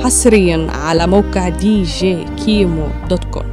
حصريا على موقع دي جي كيمو دوت كوم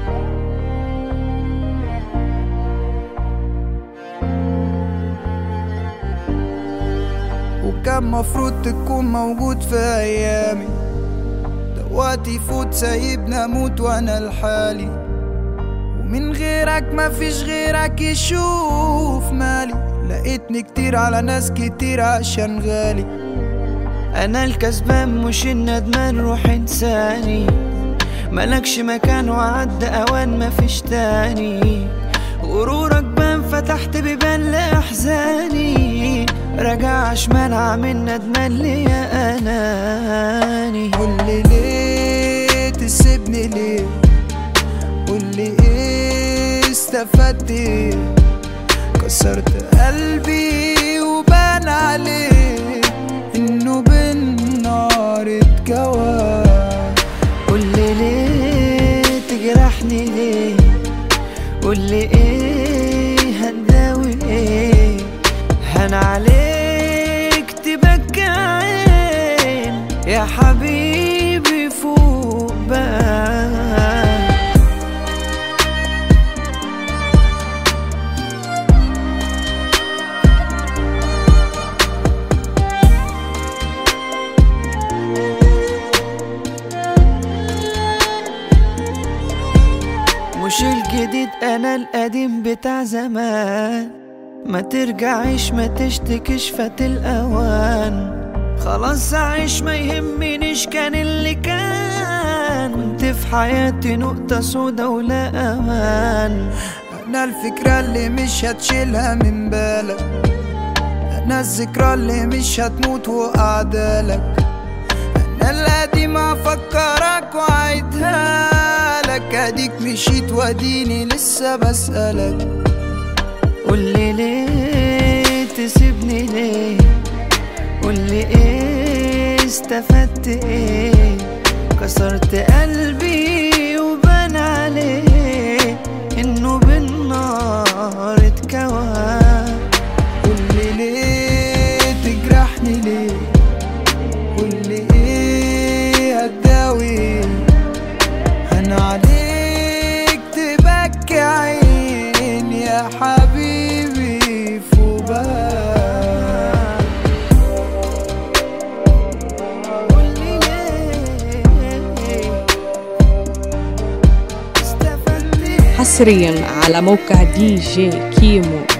وكان مفروض تكون موجود في ايامي دلوقتي يفوت سايبنا اموت وانا لحالي ومن غيرك مفيش غيرك يشوف مالي لقيتني كتير على ناس كتير عشان غالي انا الكسبان مش الندمان روح انساني ملكش مكان وعد اوان مفيش تاني غرورك بان فتحت بيبان لاحزاني رجع شمال عامل ندمان ليا اناني قولي ليه تسيبني ليه قولي ايه استفدت ايه كسرت قلبي وبان عليه انه بالنار اتكوى قولي ليه تجرحني ليه قولي ايه هنداوي ايه هن عليك تبكي عين يا حبيبي فوق بقى مش الجديد انا القديم بتاع زمان ما ترجعيش ما تشتكيش فات الاوان خلاص عايش ما يهمنيش كان اللي كان كنت في حياتي نقطة سودا ولا امان انا الفكرة اللي مش هتشيلها من بالك انا الذكرى اللي مش هتموت وقعدالك انا القديم افكرك وعيدها لك اديك مشيت واديني لسه بسألك قولي ليه تسيبني ليه قولي ايه استفدت ايه كسرت قلبي وبان عليه انه بالنار اتكوى قولي ليه تجرحني ليه قولي ايه هتداوي انا عليك تبكي عين يا حبيبي فوبك قولي ليه استفدت ايه حصريا على موقع دي جي كيمو